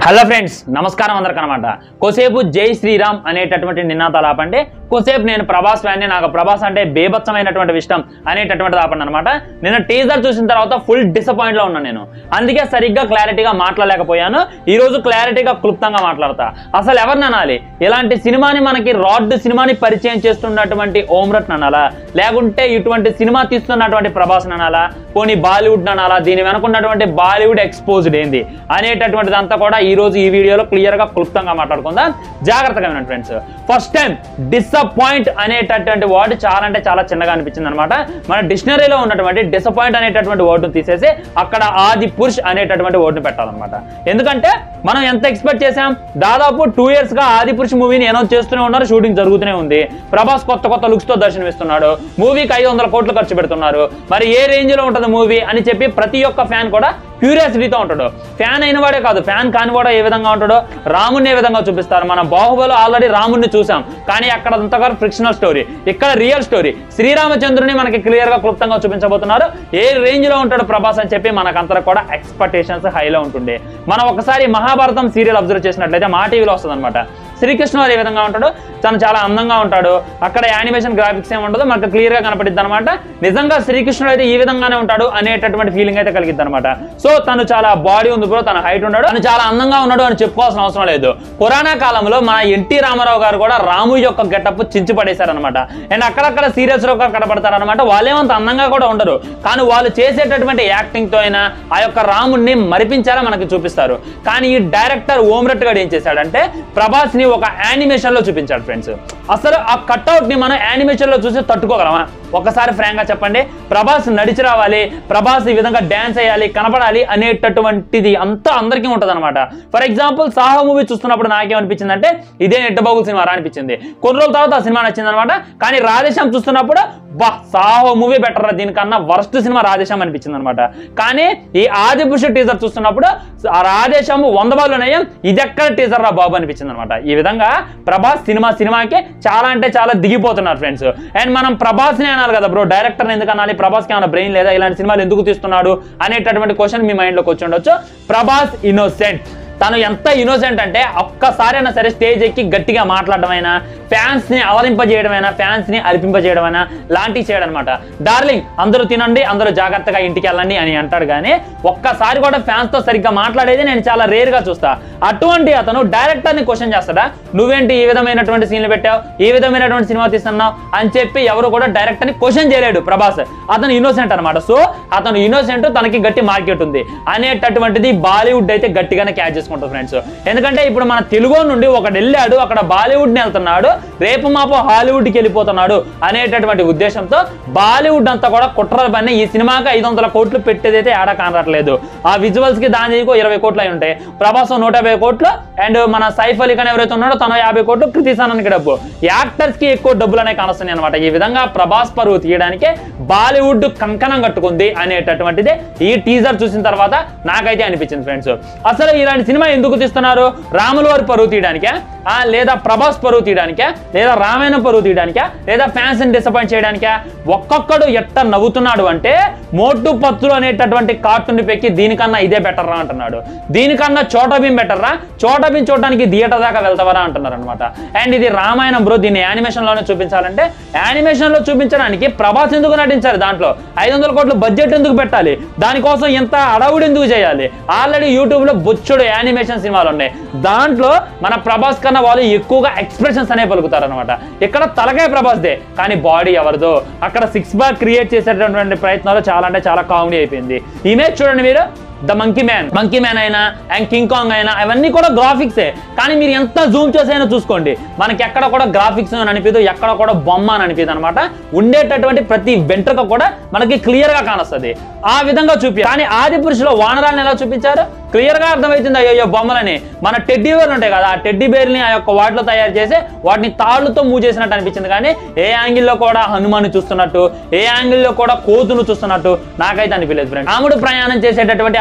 hello friends నమస్కారం అందరికి అనమాట కోసేపు జై శ్రీరామ్ అనేటటువంటి నినాదాలు ఆపండి కోసేపు నేను ప్రభాస్ ఫ్యాన్ని నాకు ప్రభాస్ అంటే బేభత్సమైనటువంటి ఇష్టం అనేటటువంటిది ఆపండి అనమాట నేను టీజర్ చూసిన తర్వాత ఫుల్ డిసప్పాయింట్ లో ఉన్నాను నేను అందుకే సరిగ్గా క్లారిటీగా మాట్లాడలేకపోయాను ఈ రోజు క్లారిటీగా క్లుప్తంగా మాట్లాడతా అసలు ఎవరిని అనాలి ఇలాంటి సినిమాని మనకి రాడ్ సినిమాని పరిచయం చేస్తున్నటువంటి ఓమ్రట్ అనాలా లేకుంటే ఇటువంటి సినిమా తీస్తున్నటువంటి ప్రభాస్ అనాలా పోనీ బాలీవుడ్ అనాలా దీని వెనుకున్నటువంటి బాలీవుడ్ ఎక్స్పోజ్డ్ ఏంది అనేటటువంటిది అంతా కూడా ఈ రోజు ఈ వీడియోలో క్లియర్ గా క్లుప్తంగా మాట్లాడుకుందాం జాగ్రత్తగా వినండి ఫ్రెండ్స్ ఫస్ట్ టైం డిసప్పాయింట్ అనేటటువంటి వర్డ్ చాలా అంటే చాలా చిన్నగా అనిపించింది అనమాట మన డిక్షనరీలో ఉన్నటువంటి డిసప్పాయింట్ అనేటటువంటి వర్డ్ను తీసేసి అక్కడ ఆది పురుష్ అనేటటువంటి వర్డ్ను పెట్టాలన్నమాట ఎందుకంటే మనం ఎంత ఎక్స్పెక్ట్ చేసాం దాదాపు టూ ఇయర్స్ గా ఆది పురుష్ మూవీని అనౌన్స్ చేస్తూనే ఉన్నారు షూటింగ్ జరుగుతూనే ఉంది ప్రభాస్ కొత్త కొత్త లుక్స్ తో దర్శనమిస్తున్నాడు మూవీకి ఐదు వందల కోట్లు ఖర్చు పెడుతున్నారు మరి ఏ రేంజ్ లో ఉంటుంది మూవీ అని చెప్పి ప్రతి ఒక్క ఫ్యాన్ కూడా క్యూరియాసిటీతో ఉంటాడు ఫ్యాన్ అయిన వాడే కాదు ఫ్యాన్ కాని వాడు ఏ విధంగా ఉంటాడో రాముడిని ఏ విధంగా చూపిస్తారు మన బాహుబలి ఆల్రెడీ రాముడిని చూసాం కానీ అక్కడ అంతగా ఫ్రిక్షనల్ స్టోరీ ఇక్కడ రియల్ స్టోరీ శ్రీరామచంద్రుని మనకి క్లియర్ గా క్లుప్తంగా చూపించబోతున్నారు ఏ రేంజ్ లో ఉంటాడు ప్రభాస్ అని చెప్పి మనకంతా కూడా ఎక్స్పెక్టేషన్స్ హైలో ఉంటుండే మనం ఒకసారి మహాభారతం సీరియల్ అబ్జర్వ్ చేసినట్లయితే మా టీవీలో వస్తుంది శ్రీకృష్ణ ఏ విధంగా ఉంటాడు తను చాలా అందంగా ఉంటాడు అక్కడ యానిమేషన్ గ్రాఫిక్స్ ఏమి ఉండదు మనకు క్లియర్ గా కనపడిద్ది అనమాట నిజంగా శ్రీకృష్ణుడు అయితే ఈ విధంగానే ఉంటాడు అనేటటువంటి ఫీలింగ్ అయితే కలిగిద్ది అనమాట సో తను చాలా బాడీ ఉంది బ్రో తన హైట్ ఉన్నాడు తను చాలా అందంగా ఉన్నాడు అని చెప్పుకోవాల్సిన అవసరం లేదు పురాణ కాలంలో మన ఎన్టీ రామారావు గారు కూడా రాము యొక్క గెటప్ చించి పడేశారనమాట అండ్ అక్కడక్కడ సీరియల్స్ లో కూడా కనపడతారనమాట వాళ్ళేమంత అందంగా కూడా ఉండరు కానీ వాళ్ళు చేసేటటువంటి యాక్టింగ్ తో అయినా ఆ యొక్క రాముడిని మరిపించారా మనకి చూపిస్తారు కానీ ఈ డైరెక్టర్ ఓమ్రెట్ గారు ఏం చేశాడంటే ప్రభాస్ ని ఒక యానిమేషన్ లో చూపించాడు ఫ్రెండ్స్ అసలు ఆ కట్అవుట్ ని మనం యానిమేషన్ లో చూసి తట్టుకోగలమా ఒకసారి ఫ్రాంక్ గా చెప్పండి ప్రభాస్ నడిచి రావాలి ప్రభాస్ ఈ విధంగా డాన్స్ చేయాలి కనపడాలి అనేటటువంటిది అంతా అందరికీ ఉంటుంది అనమాట ఫర్ ఎగ్జాంపుల్ సాహో మూవీ చూస్తున్నప్పుడు నాకేమనిపించింది అంటే ఇదే నెట్టబాబుల్ సినిమా రా అనిపించింది కొన్ని రోజుల తర్వాత ఆ సినిమా నచ్చింది అనమాట కానీ రాధేశ్యామ్ చూస్తున్నప్పుడు బా సాహో మూవీ బెటర్ రా దీనికన్నా వర్స్ట్ సినిమా రాధేశ్యామ్ అనిపించింది అనమాట కానీ ఈ ఆది పురుష టీజర్ చూస్తున్నప్పుడు ఆ రాధేశ్యామ్ వంద బాలు నయం ఇది ఎక్కడ టీజర్ రా బాబు అనిపించింది అనమాట ఈ విధంగా ప్రభాస్ సినిమా సినిమాకి చాలా అంటే చాలా దిగిపోతున్నారు ఫ్రెండ్స్ అండ్ మనం ప్రభాస్ ని అనాలి కదా బ్రో డైరెక్టర్ ఎందుకు అనాలి ప్రభాస్ కి ఏమైనా బ్రెయిన్ లేదా ఇలాంటి సినిమాలు ఎందుకు తీస్తున్నాడు అనేటటువంటి క్వశ్చన్ మీ మైండ్ లోకి వచ్చి ఉండొచ్చు ప్రభాస్ ఇన్నోసెంట్ తను ఎంత ఇన్నోసెంట్ అంటే ఒక్కసారైనా సరే స్టేజ్ ఎక్కి గట్టిగా మాట్లాడమైనా ఫ్యాన్స్ ని అవలింపజేయడమైనా ఫ్యాన్స్ ని అలిపింపజేయడమైనా లాంటివి చేయడం అనమాట డార్లింగ్ అందరూ తినండి అందరూ జాగ్రత్తగా ఇంటికి వెళ్ళండి అని అంటాడు కానీ ఒక్కసారి కూడా ఫ్యాన్స్ తో సరిగ్గా మాట్లాడేది నేను చాలా రేర్ గా చూస్తా అటువంటి అతను డైరెక్టర్ ని క్వశ్చన్ చేస్తాడా నువ్వేంటి ఈ విధమైనటువంటి సీన్లు పెట్టావు ఈ విధమైనటువంటి సినిమా తీస్తున్నావు అని చెప్పి ఎవరు కూడా డైరెక్టర్ ని క్వశ్చన్ చేయలేడు ప్రభాస్ అతను ఇన్నోసెంట్ అనమాట సో అతను ఇన్నోసెంట్ తనకి గట్టి మార్కెట్ ఉంది అనేటటువంటిది బాలీవుడ్ అయితే గట్టిగానే క్యాచ్ చేసుకుంటాం ఫ్రెండ్స్ ఎందుకంటే ఇప్పుడు మన తెలుగు నుండి ఒకడు వెళ్ళాడు అక్కడ బాలీవుడ్ ని వెళ్తున్నాడు రేపు మాపో హాలీవుడ్కి వెళ్ళిపోతున్నాడు అనేటటువంటి ఉద్దేశంతో బాలీవుడ్ అంతా కూడా కుట్రల పని ఈ సినిమాకి ఐదు వందల కోట్లు పెట్టేదైతే ఏడా కానట్లేదు ఆ విజువల్స్ కి దాని ఇరవై కోట్లు అయి ఉంటాయి ప్రభాస్ నూట యాభై కోట్లు అండ్ మన సైఫ్ అలీ ఖాన్ ఎవరైతే ఉన్నాడో తన యాభై కోట్లు కృతి సనన్కి డబ్బు యాక్టర్స్ కి ఎక్కువ డబ్బులు అనేవి కానొస్తున్నాయి అనమాట ఈ విధంగా ప్రభాస్ పరువు తీయడానికి బాలీవుడ్ కంకణం కట్టుకుంది అనేటటువంటిది ఈ టీజర్ చూసిన తర్వాత నాకైతే అనిపించింది ఫ్రెండ్స్ అసలు ఇలాంటి సినిమా ఎందుకు తీస్తున్నారు రాముల వారి పరువు తీయడానికే ఆ, లేదా ప్రభాస్ పరువు తీయడానికే లేదా రామాయణం పరువు తీయడానికా లేదా ఫ్యాన్స్ ని డిసప్పాయింట్ చేయడానికా ఒక్కొక్కడు ఎట్ట నవ్వుతున్నాడు అంటే మోటు పత్తులు అనేటటువంటి కార్టూన్ పెక్కి దీనికన్నా ఇదే బెటర్ రా అంటున్నాడు దీనికన్నా చోటా భీమ్ బెటర్ రా చోటా భీమ్ చూడడానికి థియేటర్ దాకా వెళ్తావరా అంటున్నారు అనమాట అండ్ ఇది రామాయణం బ్రో దీన్ని యానిమేషన్ లోనే చూపించాలంటే యానిమేషన్ లో చూపించడానికి ప్రభాస్ ఎందుకు నటించారు దాంట్లో ఐదు వందల కోట్ల బడ్జెట్ ఎందుకు పెట్టాలి దానికోసం ఎంత అడవుడు ఎందుకు చేయాలి ఆల్రెడీ యూట్యూబ్ లో బొచ్చుడు యానిమేషన్ సినిమాలు ఉన్నాయి దాంట్లో మన ప్రభాస్ కన్నా వాళ్ళు ఎక్కువగా ఎక్స్ప్రెషన్స్ అనే పలుకుతారు అనమాట ఇక్కడ తలకాయ ప్రభాస్ దే కానీ బాడీ ఎవరిదో అక్కడ సిక్స్ బ్యాక్ క్రియేట్ చేసేటటువంటి ప్రయత్నాలు చాలా అంటే చాలా కామెడీ అయిపోయింది ఇమేజ్ చూడండి మీరు the monkey man monkey man అయినా అండ్ కింగ్ కాంగ్ అయినా అవన్నీ కూడా గ్రాఫిక్సే కానీ మీరు ఎంత జూమ్ చేసైనా చూసుకోండి మనకి ఎక్కడ కూడా గ్రాఫిక్స్ అని అనిపించదు ఎక్కడ కూడా బొమ్మ అని అనిపించదు అనమాట ఉండేటటువంటి ప్రతి వెంట్రుక కూడా మనకి క్లియర్ గా కానొస్తుంది ఆ విధంగా చూపి కానీ ఆది పురుషులో వానరాలను ఎలా చూపించారు క్లియర్ గా అర్థమవుతుంది అయ్యో బొమ్మలని మన టెడ్డీ బేర్లు ఉంటాయి కదా ఆ టెడ్డీ బేర్ని ఆ యొక్క వాటిలో తయారు చేసి వాటిని తాళ్ళతో మూవ్ చేసినట్టు అనిపించింది కానీ ఏ యాంగిల్లో కూడా హనుమాన్ని చూస్తున్నట్టు ఏ యాంగిల్లో కూడా కోతును చూస్తున్నట్టు నాకైతే అనిపించలేదు ఫ్రెండ్ రాముడు ప్రయాణం చేసేటటువంటి ఆ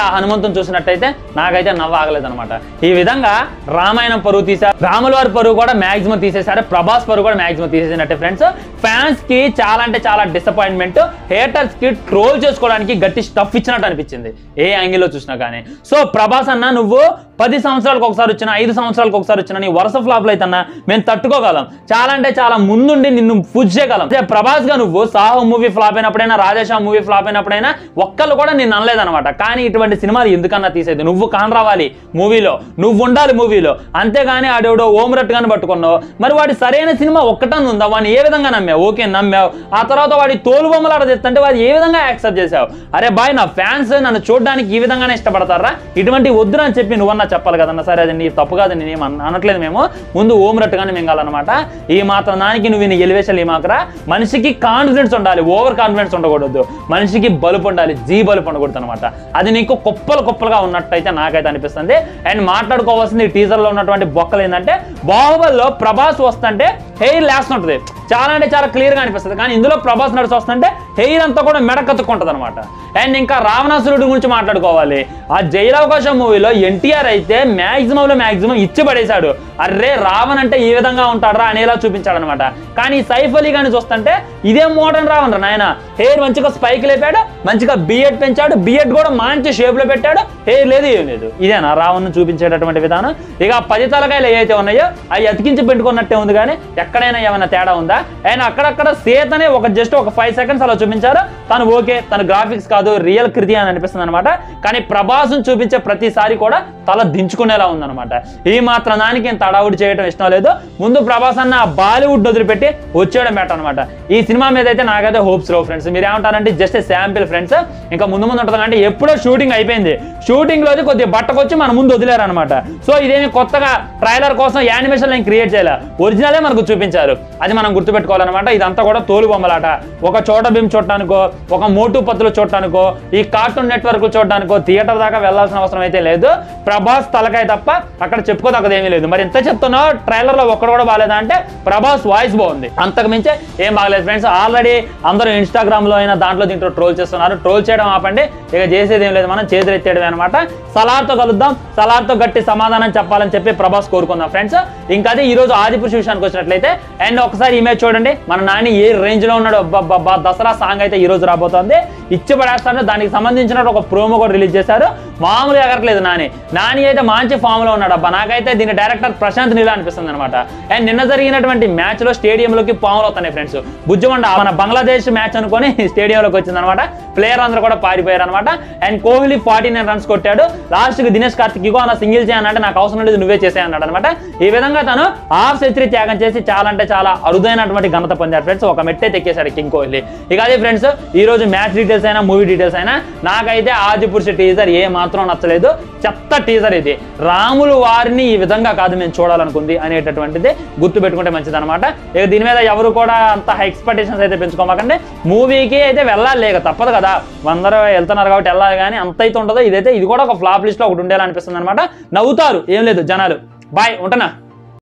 ఆ హనుమంతుని చూసినట్టయితే నాకైతే నవ్వు ఆగలేదన్నమాట ఈ విధంగా రామాయణం పరువు తీశారు రాముల వారి పరువు కూడా మాక్సిమం తీసేశారు ప్రభాస్ పరువు కూడా మాక్సిమం తీసేసినట్టే ఫ్రెండ్స్ ఫ్యాన్స్ కి చాలా అంటే చాలా డిసప్పాయింట్మెంట్ హేటర్స్ కి ట్రోల్ చేసుకోవడానికి గట్టి స్టఫ్ ఇచ్చినట్టు అనిపించింది ఏ యాంగిల్లో చూసినా కానీ సో ప్రభాస్ అన్న నువ్వు పది సంవత్సరాలకు ఒకసారి వచ్చిన ఐదు సంవత్సరాలకు ఒకసారి వచ్చిన నీ వరుస ఫ్లాప్లు అయితే అన్న మేము తట్టుకోగలం చాలా అంటే చాలా ముందుండి నిన్ను పూజ చేయగలం అదే ప్రభాస్ గా నువ్వు సాహో మూవీ ఫ్లాప్ అయినప్పుడైనా రాజేషా మూవీ ఫ్లాప్ అయినప్పుడైనా ఒక్కళ్ళు కూడా నేను అనలేదన్నమాట కానీ ఇటువంటి సినిమాలు ఎందుకన్నా తీసేది నువ్వు కాన్ రావాలి మూవీలో నువ్వు ఉండాలి మూవీలో అంతేగాని ఆడెవడో ఓమరట్ గాని పట్టుకున్నావు మరి వాడి సరైన సినిమా ఒక్కటని ఉందా వాడిని ఏ విధంగా నమ్మావు ఓకే నమ్మావు ఆ తర్వాత వాడి తోలు బొమ్మలాడ తెస్తుంటే వాడు ఏ విధంగా యాక్సెప్ట్ చేసావు అరే బాయ్ నా ఫ్యాన్స్ నన్ను చూడడానికి ఈ విధంగానే ఇష్టపడతారా ఇటువంటి వద్దురా అని చెప్పి నువ్వన్నా చెప్పాలి కదన్నా సరే అది నీ తప్పు కాదు నేనేం అన- అనట్లేదు మేము ముందు ఓమరట్టుగానే మింగాలన్నమాట ఈ మాత్రం దానికి నువ్వు నీ ఎలివేషన్ మాకరా మనిషికి కాన్ఫిడెన్స్ ఉండాలి ఓవర్ కాన్ఫిడెన్స్ ఉండకూడదు మనిషికి బలుపు ఉండాలి జీ బలుపు ఉండకూడదు అనమాట అది నీకు కుప్పలు కుప్పలుగా ఉన్నట్టయితే నాకైతే అనిపిస్తుంది అండ్ మాట్లాడుకోవాల్సింది ఈ teaser లో ఉన్నటువంటి బొక్కలు ఏంటంటే బాహుబలిలో ప్రభాస్ వస్తుంటే హెయిర్ లాస్ట్ ఉంటుంది చాలా అంటే చాలా క్లియర్ గా అనిపిస్తుంది కానీ ఇందులో ప్రభాస్ నడిచి వస్తుంటే హెయిర్ అంతా కూడా మెడకత్తుకుంటుంది అనమాట అండ్ ఇంకా రావణాసురుడి గురించి మాట్లాడుకోవాలి ఆ జైలవకాశం మూవీలో ఎన్టీఆర్ అయితే మ్యాక్సిమంలో మ్యాక్సిమం ఇచ్చి పడేశాడు అర్రే రావణ్ అంటే ఈ విధంగా ఉంటాడరా అనేలా చూపించాడు అనమాట కానీ సైఫ్ అలీ గాని చూస్తుంటే ఇదే మోడర్న్ రావణ్ రా నాయన హెయిర్ మంచిగా స్పైక్ లేపాడు మంచిగా బిఎడ్ పెంచాడు బిఎడ్ కూడా మంచి షేప్ లో పెట్టాడు హెయిర్ లేదు ఏం లేదు ఇదేనా రావణ్ చూపించేటటువంటి విధానం ఇక ఆ పది తలకాయలు ఏవైతే ఉన్నాయో అవి అతికించి పెట్టుకున్నట్టే ఉంది కానీ ఎక్కడైనా ఏమైనా తేడా ఉందా అండ్ అక్కడక్కడ సేతనే ఒక జస్ట్ ఒక ఫైవ్ సెకండ్స్ అలా చూపించారు తను ఓకే తన గ్రాఫిక్స్ కాదు రియల్ కృతి అని అనిపిస్తుంది అనమాట కానీ ప్రభాస్ను చూపించే ప్రతిసారి కూడా తల దించుకునేలా ఉందన్నమాట ఈ మాత్రం దానికి ఏం తడావుడి చేయడం ఇష్టం లేదు ముందు ప్రభాస్ అన్న ఆ బాలీవుడ్ వదిలిపెట్టి వచ్చేయడం బెటర్ అనమాట ఈ సినిమా మీద అయితే నాకైతే హోప్స్ లో ఫ్రెండ్స్ మీరు ఏమంటారంటే జస్ట్ శాంపిల్ ఫ్రెండ్స్ ఇంకా ముందు ముందు ఉంటుంది అంటే ఎప్పుడో షూటింగ్ అయిపోయింది షూటింగ్ లోది కొద్దిగా బట్టకొచ్చి మన ముందు వదిలేరు అనమాట సో ఇదేమి కొత్తగా ట్రైలర్ కోసం యానిమేషన్ నేను క్రియేట్ చేయాలి ఒరిజినలే మనకు చూపించారు అది మనం గుర్తుపెట్టుకోవాలన్నమాట ఇదంతా కూడా తోలు బొమ్మలాట ఒక చోట భీమ్ చూడటానికో ఒక మోటు పత్తులు చూడటానికో ఈ కార్టూన్ నెట్వర్క్ చూడటానికో థియేటర్ దాకా వెళ్ళాల్సిన అవసరం అయితే లేదు ప్రభాస్ తలకాయ తప్ప అక్కడ చెప్పుకోదగ్గది ఏమీ లేదు మరి ఎంత చెప్తున్నావు ట్రైలర్ లో ఒక్కడ కూడా బాగాలేదా అంటే ప్రభాస్ వాయిస్ బాగుంది అంతకు మించే ఏం బాగలేదు ఫ్రెండ్స్ ఆల్రెడీ అందరూ ఇన్స్టాగ్రామ్ లో అయినా దాంట్లో దీంట్లో ట్రోల్ చేస్తున్నారు ట్రోల్ చేయడం ఆపండి ఇక చేసేది ఏం లేదు మనం చేతులు ఎత్తేయడమే అనమాట సలార్తో కలుద్దాం సలార్తో గట్టి సమాధానం చెప్పాలని చెప్పి ప్రభాస్ కోరుకుందాం ఫ్రెండ్స్ ఇంకా అదే ఈ రోజు ఆదిపురుష విషయానికి వచ్చినట్లయితే అండ్ ఒకసారి ఇమేజ్ చూడండి మన నాని ఏ రేంజ్ లో ఉన్నాడో అబ్బబ్బబ్బా, దసరా సాంగ్ అయితే ఈ రోజు రాబోతోంది ఇచ్చి పడేస్తాను దానికి సంబంధించిన ఒక ప్రోమో కూడా రిలీజ్ చేశారు మామూలు ఎగరట్లేదు నాని నాని అయితే మంచి ఫామ్ లో ఉన్నాడు అబ్బా నాకైతే దీని డైరెక్టర్ ప్రశాంత్ నీలా అనిపిస్తుంది అనమాట అండ్ నిన్న జరిగినటువంటి మ్యాచ్ లో స్టేడియంలోకి పాములు వస్తున్నాయి ఫ్రెండ్స్ బుజ్జమండ మన బంగ్లాదేశ్ మ్యాచ్ అనుకొని స్టేడియంలోకి వచ్చింది అనమాట ప్లేయర్ అందరూ కూడా పారిపోయారు అనమాట and Kohli forty nine runs కొట్టాడు లాస్ట్ కి దినేష్ కార్తిక్ ఇగో అన్న సింగిల్ చేయాలంటే నాకు అవసరం లేదు నువ్వే చేసే అన్నాడు అనమాట ఈ విధంగా తను హాఫ్ సెంచరీ త్యాగం చేసి చాలా అంటే చాలా అరుదైనటువంటి ఘనత పొందాడు ఫ్రెండ్స్ ఒక మెట్టే తెక్కేశాడు కింగ్ కోహ్లీ ఇక అదే ఫ్రెండ్స్ ఈ రోజు మ్యాచ్ డీటెయిల్స్ అయినా మూవీ డీటెయిల్స్ అయినా నాకైతే ఆదిపురుష టీజర్ ఏ మాత్రం నచ్చలేదు చెత్త టీజర్ ఇది రాములు వారిని ఈ విధంగా కాదు మేము చూడాలనుకుంది అనేటటువంటిది గుర్తు పెట్టుకుంటే మంచిది అనమాట ఇక దీని మీద ఎవరు కూడా అంత ఎక్స్పెక్టేషన్స్ అయితే పెంచుకోమాకండి మూవీకి అయితే వెళ్ళాలి లేక తప్పదు కదా అందరూ వెళ్తున్నారు కాబట్టి వెళ్ళాలి కానీ అంత అయితే ఉండదు ఇదైతే ఇది కూడా ఒక ఫ్లాప్ లిస్ట్ లో ఒకటి ఉండేలా అనిపిస్తుంది అనమాట నవ్వుతారు ఏం లేదు జనాలు బాయ్ ఉంటనా